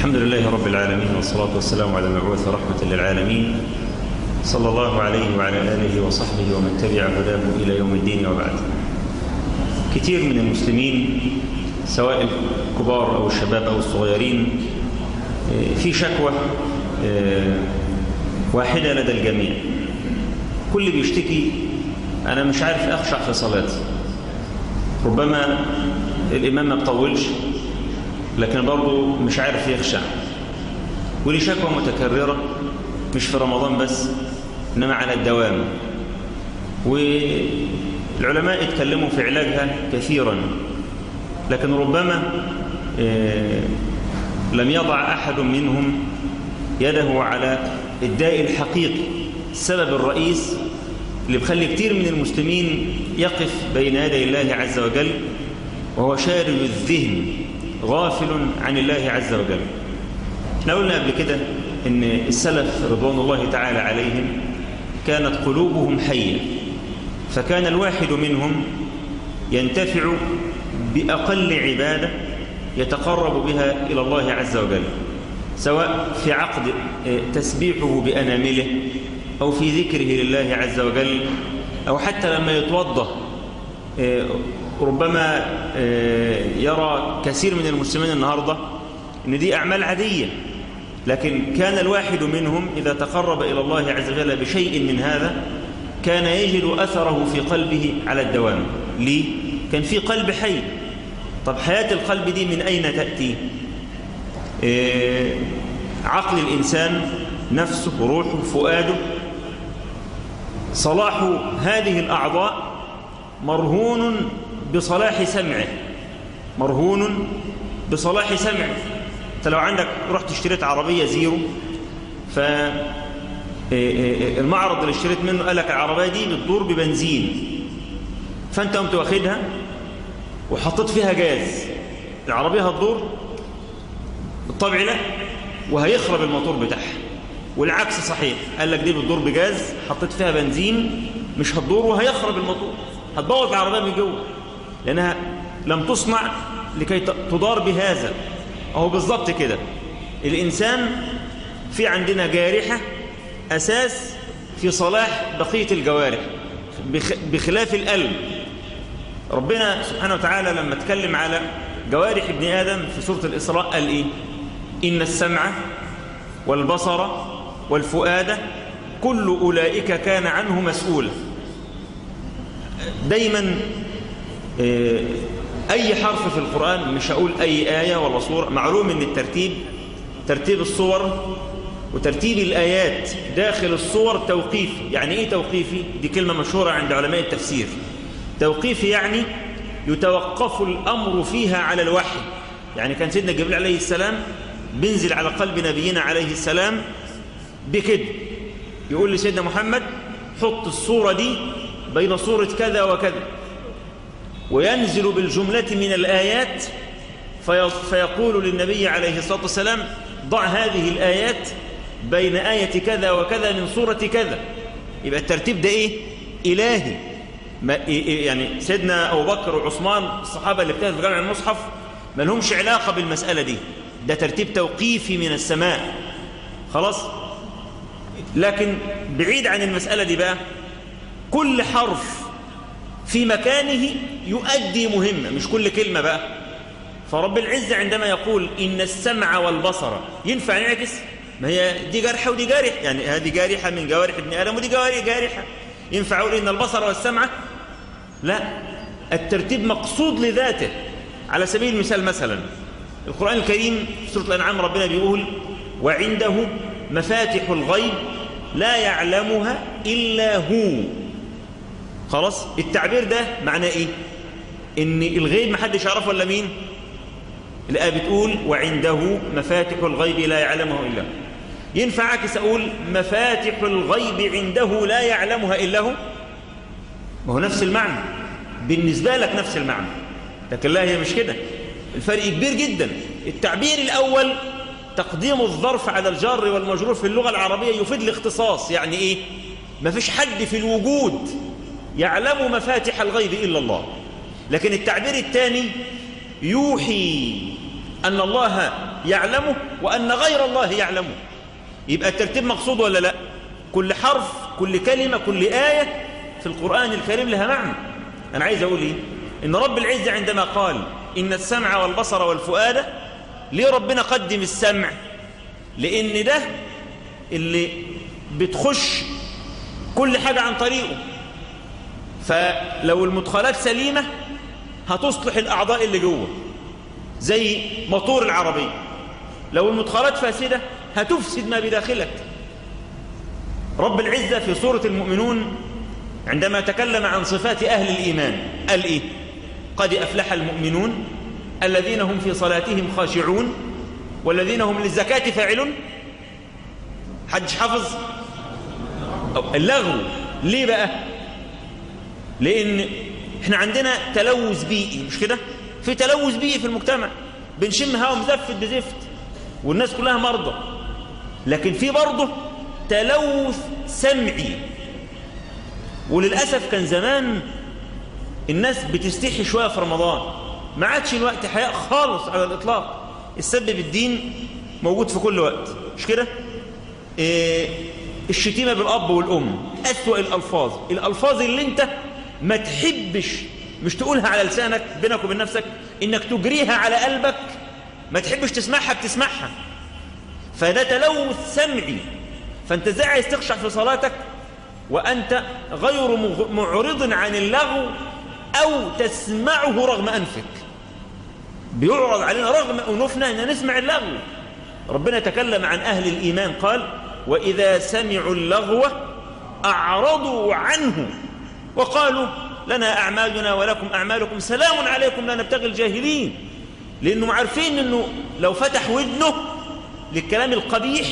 الحمد لله رب العالمين والصلاة والسلام على المبعوث رحمة للعالمين صلى الله عليه وعلى آله وصحبه ومن تبع هداه إلى يوم الدين وبعد كثير من المسلمين سواء الكبار أو الشباب أو الصغيرين في شكوى واحدة لدى الجميع كل بيشتكي أنا مش عارف أخشع في صلاتي ربما الإمام ما بطولش لكن برضه مش عارف يخشع ولي شكوى متكررة مش في رمضان بس إنما على الدوام والعلماء اتكلموا في علاجها كثيرا لكن ربما لم يضع أحد منهم يده على الداء الحقيقي السبب الرئيس اللي بخلي كتير من المسلمين يقف بين يدي الله عز وجل وهو شارد الذهن غافل عن الله عز وجل احنا قلنا قبل كده ان السلف رضوان الله تعالى عليهم كانت قلوبهم حية فكان الواحد منهم ينتفع بأقل عبادة يتقرب بها إلى الله عز وجل سواء في عقد تسبيحه بأنامله أو في ذكره لله عز وجل أو حتى لما يتوضأ ربما يرى كثير من المسلمين النهاردة أن دي أعمال عادية لكن كان الواحد منهم إذا تقرب إلى الله عز وجل بشيء من هذا كان يجد أثره في قلبه على الدوام ليه؟ كان في قلب حي طب حياة القلب دي من أين تأتي؟ عقل الإنسان نفسه روحه فؤاده صلاح هذه الأعضاء مرهون بصلاح سمعه مرهون بصلاح سمعه انت لو عندك رحت اشتريت عربية زيرو ف المعرض اللي اشتريت منه قال لك العربية دي بتدور ببنزين فانت قمت واخدها وحطيت فيها جاز العربية هتدور بالطبع لا وهيخرب الموتور بتاعها والعكس صحيح قال لك دي بتدور بجاز حطيت فيها بنزين مش هتدور وهيخرب الموتور هتبوظ العربية من جوه لأنها لم تصنع لكي تدار بهذا أهو بالضبط كده الإنسان في عندنا جارحة أساس في صلاح بقية الجوارح بخلاف القلب ربنا سبحانه وتعالى لما اتكلم على جوارح ابن آدم في سورة الإسراء قال إيه إن السمع والبصر والفؤاد كل أولئك كان عنه مسؤولا دايما أي حرف في القرآن مش هقول أي آية ولا صورة معلوم أن الترتيب ترتيب الصور وترتيب الآيات داخل الصور توقيفي يعني إيه توقيفي؟ دي كلمة مشهورة عند علماء التفسير توقيفي يعني يتوقف الأمر فيها على الوحي يعني كان سيدنا جبريل عليه السلام بينزل على قلب نبينا عليه السلام بكده يقول لسيدنا محمد حط الصورة دي بين صورة كذا وكذا وينزل بالجملة من الآيات فيقول للنبي عليه الصلاة والسلام ضع هذه الآيات بين آية كذا وكذا من صورة كذا يبقى الترتيب ده إيه؟ إلهي ما يعني سيدنا أبو بكر وعثمان الصحابة اللي اجتهدوا في جمع المصحف ما لهمش علاقة بالمسألة دي ده ترتيب توقيفي من السماء خلاص لكن بعيد عن المسألة دي بقى كل حرف في مكانه يؤدي مهمة مش كل كلمة بقى فرب العزة عندما يقول إن السمع والبصر ينفع نعكس ما هي دي جارحة ودي جارح يعني هذه جارحة من جوارح ابن آدم ودي جوارح جارحة ينفع أقول إن البصر والسمع لا الترتيب مقصود لذاته على سبيل المثال مثلا القرآن الكريم في سورة الأنعام ربنا بيقول وعنده مفاتح الغيب لا يعلمها إلا هو خلاص التعبير ده معناه إيه إن الغيب محدش يعرفه إلا مين الآية بتقول وعنده مفاتح الغيب لا يعلمه إلا هو ينفع عكس أقول مفاتح الغيب عنده لا يعلمها إلا هو ما هو نفس المعنى بالنسبة لك نفس المعنى لكن لا هي مش كده الفرق كبير جدا التعبير الأول تقديم الظرف على الجار والمجرور في اللغة العربية يفيد الاختصاص يعني إيه ما فيش حد في الوجود يعلم مفاتح الغيب إلا الله لكن التعبير الثاني يوحي أن الله يعلمه وأن غير الله يعلمه يبقى الترتيب مقصود ولا لا كل حرف كل كلمة كل آية في القرآن الكريم لها معنى أنا عايز أقول إيه إن رب العزة عندما قال إن السمع والبصر والفؤاد ليه ربنا قدم السمع لأن ده اللي بتخش كل حاجة عن طريقه فلو المدخلات سليمة هتصلح الأعضاء اللي جوه زي موتور العربية لو المدخلات فاسدة هتفسد ما بداخلك رب العزة في سورة المؤمنون عندما تكلم عن صفات أهل الإيمان قال إيه قد أفلح المؤمنون الذين هم في صلاتهم خاشعون والذين هم للزكاة فاعلون حدش حافظ اللغو ليه بقى لأن احنا عندنا تلوث بيئي مش كده في تلوث بيئي في المجتمع بنشم هوا مزفت بزفت والناس كلها مرضى لكن في برضه تلوث سمعي وللأسف كان زمان الناس بتستحي شوية في رمضان ما عادش الوقت حياء خالص على الإطلاق السبب الدين موجود في كل وقت مش كده إيه الشتيمة بالأب والأم أسوأ الألفاظ الألفاظ اللي انت ما تحبش مش تقولها على لسانك بينك وبين نفسك انك تجريها على قلبك ما تحبش تسمعها بتسمعها فده تلوث سمعي فانت ازاي عايز تخشع في صلاتك وانت غير معرض عن اللغو او تسمعه رغم انفك بيعرض علينا رغم انوفنا ان نسمع اللغو ربنا تكلم عن اهل الايمان قال واذا سمعوا اللغو اعرضوا عنه وقالوا لنا أعمالنا ولكم أعمالكم سلام عليكم لا نبتغي الجاهلين لأنهم عارفين أنه لو فتح ودنه للكلام القبيح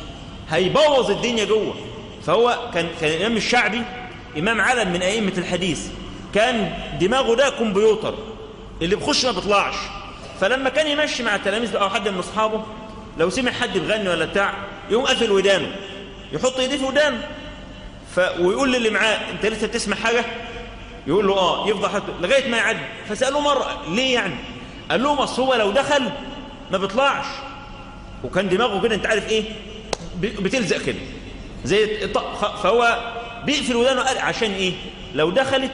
هيبوظ الدنيا جوه فهو كان, كان الإمام الشعبي إمام علم من أئمة الحديث كان دماغه ده كمبيوتر اللي بخش ما بيطلعش فلما كان يمشي مع التلاميذ أو حد من أصحابه لو سمع حد بغني ولا بتاع يقوم قافل ودانه يحط ايديه في ودانه ف... ويقول للي معاه انت لسه بتسمع حاجه يقول له اه يفضل حتى لغايه ما يعدي فسالوه مره ليه يعني قال لهم اصل هو لو دخل ما بيطلعش وكان دماغه كده انت عارف ايه بتلزق كده زي فهو بيقفل ودانه قال عشان ايه لو دخلت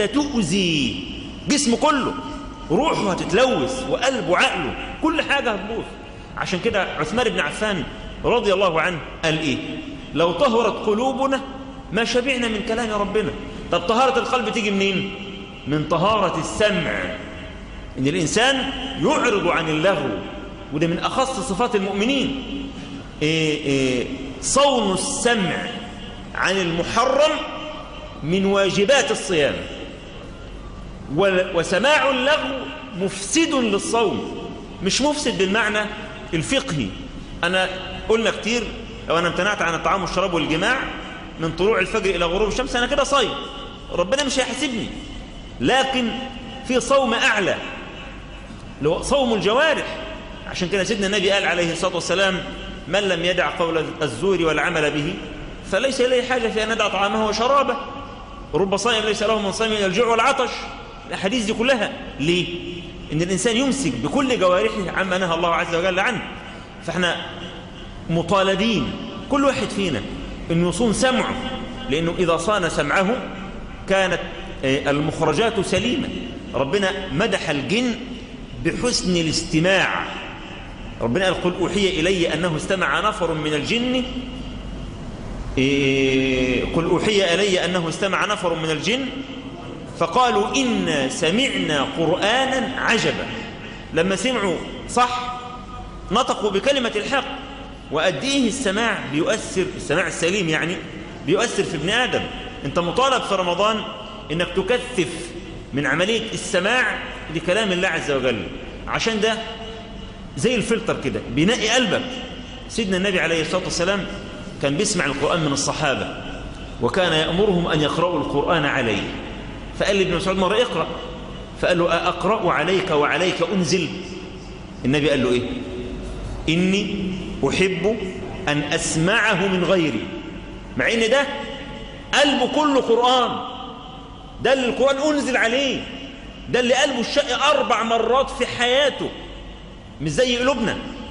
ستؤذي جسمه كله روحه هتتلوث وقلبه وعقله كل حاجه هتبوظ عشان كده عثمان بن عفان رضي الله عنه قال ايه لو طهرت قلوبنا ما شبعنا من كلام ربنا طب طهارة القلب تيجي منين من طهارة السمع ان الانسان يعرض عن اللغو وده من اخص صفات المؤمنين إيه إيه صون السمع عن المحرم من واجبات الصيام وسماع اللغو مفسد للصوم مش مفسد بالمعنى الفقهي انا قلنا كتير لو انا امتنعت عن الطعام والشراب والجماع من طلوع الفجر إلى غروب الشمس أنا كده صايم ربنا مش هيحاسبني لكن في صوم أعلى اللي هو صوم الجوارح عشان كده سيدنا النبي قال عليه الصلاة والسلام من لم يدع قول الزور والعمل به فليس إليه حاجة في أن يدع طعامه وشرابه رب صائم ليس له من صيام إلى الجوع والعطش الأحاديث دي كلها ليه؟ إن الإنسان يمسك بكل جوارحه عما نهى الله عز وجل عنه فإحنا مطالبين كل واحد فينا أن يصون سمعه لأنه إذا صان سمعه كانت المخرجات سليمة ربنا مدح الجن بحسن الاستماع ربنا قال قل أوحي إلي أنه استمع نفر من الجن قل أوحي إلي أنه استمع نفر من الجن فقالوا إنا سمعنا قرآنا عجبا لما سمعوا صح نطقوا بكلمة الحق وأديه السماع بيؤثر السماع السليم يعني بيؤثر في ابن آدم أنت مطالب في رمضان أنك تكثف من عملية السماع لكلام الله عز وجل عشان ده زي الفلتر كده بينقي قلبك سيدنا النبي عليه الصلاة والسلام كان بيسمع القرآن من الصحابة وكان يأمرهم أن يقرأوا القرآن عليه فقال لابن مسعود مرة اقرأ فقال له أقرأ عليك وعليك أنزل النبي قال له إيه إني أحب أن أسمعه من غيري مع إن ده قلبه كله قرآن ده اللي القرآن أنزل عليه ده اللي قلبه الشق أربع مرات في حياته مش زي قلوبنا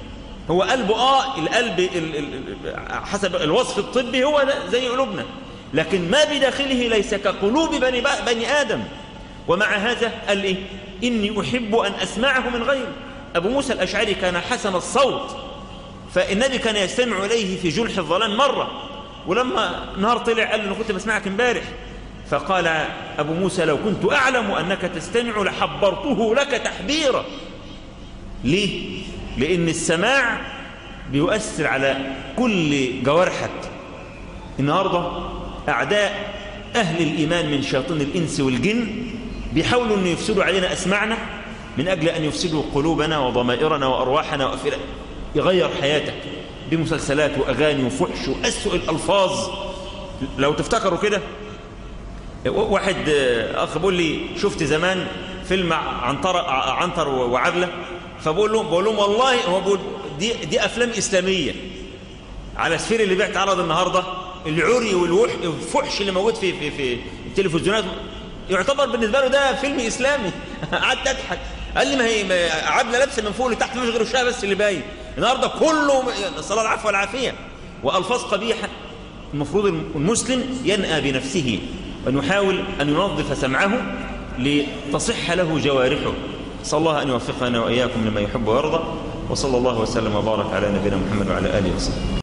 هو قلبه آه القلب ال ال حسب الوصف الطبي هو زي قلوبنا لكن ما بداخله ليس كقلوب بني, بني آدم ومع هذا قال إيه إني أحب أن أسمعه من غيره أبو موسى الأشعري كان حسن الصوت فالنبي كان يستمع إليه في جلح الظلام مرة ولما نهار طلع قال له أنا كنت بسمعك امبارح فقال أبو موسى لو كنت أعلم أنك تستمع لحبرته لك تحبيرا ليه؟ لأن السماع بيؤثر على كل جوارحك النهاردة أعداء أهل الإيمان من شياطين الإنس والجن بيحاولوا أن يفسدوا علينا أسمعنا من أجل أن يفسدوا قلوبنا وضمائرنا وأرواحنا وأفئرة يغير حياتك بمسلسلات وأغاني وفحش وأسوء الألفاظ لو تفتكروا كده واحد أخ بيقول لي شفت زمان فيلم عنتر, عنتر وعبلة فبقول لهم بقول لهم والله هو بقول دي, دي أفلام إسلامية على سفير اللي بيعت عرض النهاردة العري والفحش اللي موجود في, في, في التلفزيونات يعتبر بالنسبة له ده فيلم إسلامي قعدت أضحك قال لي ما هي عبلة لابسة من فوق لتحت مش غير وشها بس اللي باين النهاردة كله صلى العفو والعافية وألفاظ قبيحة المفروض المسلم ينأى بنفسه وأن يحاول أن ينظف سمعه لتصح له جوارحه صلى الله أن يوفقنا وإياكم لما يحب ويرضى وصلى الله وسلم وبارك على نبينا محمد وعلى آله وصحبه